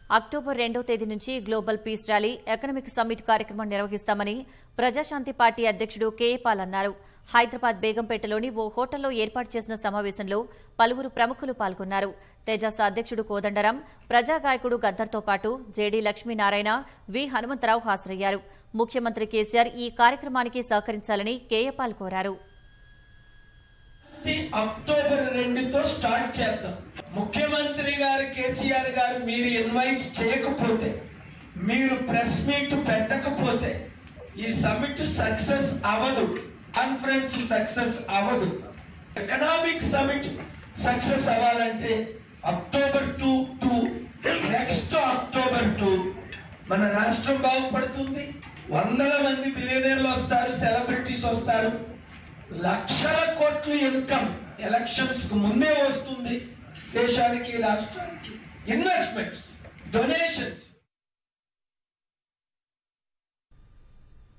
October రెండో తేదీ నుంచి global peace rally economic summit కార్యక్రమం నిర్వహిస్తామని ప్రజాశాంతి పార్టీ అధ్యక్షుడు కేఏ పాల్ అన్నారు హైదరాబాద్ బేగంపేటలోని ఓ హోటల్లో ఏర్పాటు చేసిన సమావేశంలో పలువురు ప్రముఖులు పాల్గొన్నారు తేజాస అధ్యక్షుడు కోదండరాం ప్రజాగాయకుడు గద్దర్తో పాటు జేడీ లక్ష్మీనారాయణ వి హనుమంతరావు హాజరయ్యారు ముఖ్యమంత్రి కేసీఆర్ ఈ కార్యక్రమానికి సహకరించాలని కేఏ పాల్ కోరారు ఇది అక్టోబర్ రెండుతో స్టార్ట్ చేద్దాం ముఖ్యమంత్రి గారు కేసీఆర్ గారు మీరు ఇన్వైట్ చేయకపోతే మీరు ప్రెస్ మీట్ పెట్టకపోతే ఈ సమిట్ సక్సెస్ అవ్వదు కాన్ఫరెన్స్ సక్సెస్ అవ్వదు ఎకనామిక్ సమిట్ సక్సెస్ అవ్వాలంటే October two to next October two మన రాష్ట్రం బాగుపడుతుంది వందల మంది బిలియనీర్లు వస్తారు సెలబ్రిటీస్ వస్తారు లక్షల కోట్ల ఇన్కమ్ ఎలక్షన్స్ కు ముందే వస్తుంది దేశానికి రాష్ట్రానికి ఇన్వెస్ట్మెంట్స్ డొనేషన్స్